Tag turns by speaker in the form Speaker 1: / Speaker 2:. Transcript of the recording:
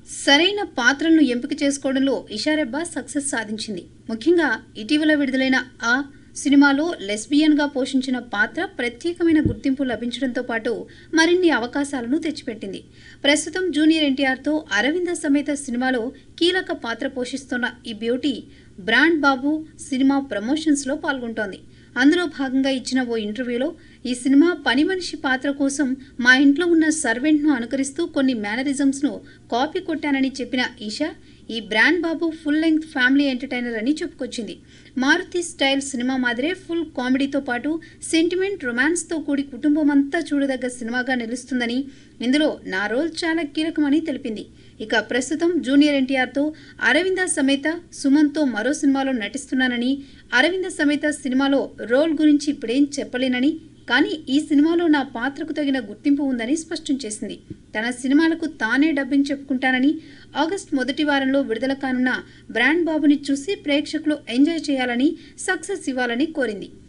Speaker 1: సరైన పాత్రలను ఎంపిక చేసుకోవడంలో ఇషారెబ్బా సక్సెస్ సాధించింది ముఖ్యంగా ఇటీవల విడుదలైన ఆ సినిమాలో లెస్బియన్గా పోషించిన పాత్ర ప్రత్యేకమైన గుర్తింపు లభించడంతో పాటు మరిన్ని అవకాశాలను తెచ్చిపెట్టింది ప్రస్తుతం జూనియర్ ఎన్టీఆర్తో అరవింద సమేత సినిమాలో కీలక పాత్ర పోషిస్తున్న ఈ బ్యూటీ బ్రాండ్ బాబు సినిమా ప్రమోషన్స్లో పాల్గొంటోంది అందులో భాగంగా ఇచ్చిన ఓ ఇంటర్వ్యూలో ఈ సినిమా పని మనిషి పాత్ర కోసం మా ఇంట్లో ఉన్న సర్వెంట్ను అనుకరిస్తూ కొన్ని మేనరిజమ్స్ను కాపీ కొట్టానని చెప్పిన ఈషా ఈ brand Babu full length family entertainer అని చెప్పుకొచ్చింది మారుతి స్టైల్ సినిమా మాదిరే ఫుల్ కామెడీతో పాటు సెంటిమెంట్ రొమాన్స్తో కూడి కుటుంబం అంతా చూడదగ్గ సినిమాగా నిలుస్తుందని ఇందులో నా రోల్ చాలా కీలకమని తెలిపింది ఇక ప్రస్తుతం జూనియర్ ఎన్టీఆర్తో అరవింద సమేత సుమన్తో మరో సినిమాలో నటిస్తున్నానని అరవింద సమేత సినిమాలో రోల్ గురించి ఇప్పుడేం చెప్పలేనని కానీ ఈ సినిమాలో నా పాత్రకు తగిన గుర్తింపు ఉందని స్పష్టం చేసింది తన సినిమాలకు తానే డబ్బింగ్ చెప్పుకుంటానని ఆగస్ట్ మొదటి వారంలో విడుదల కానున్న బ్రాండ్ బాబుని చూసి ప్రేక్షకులు ఎంజాయ్ చేయాలని సక్సెస్ ఇవ్వాలని కోరింది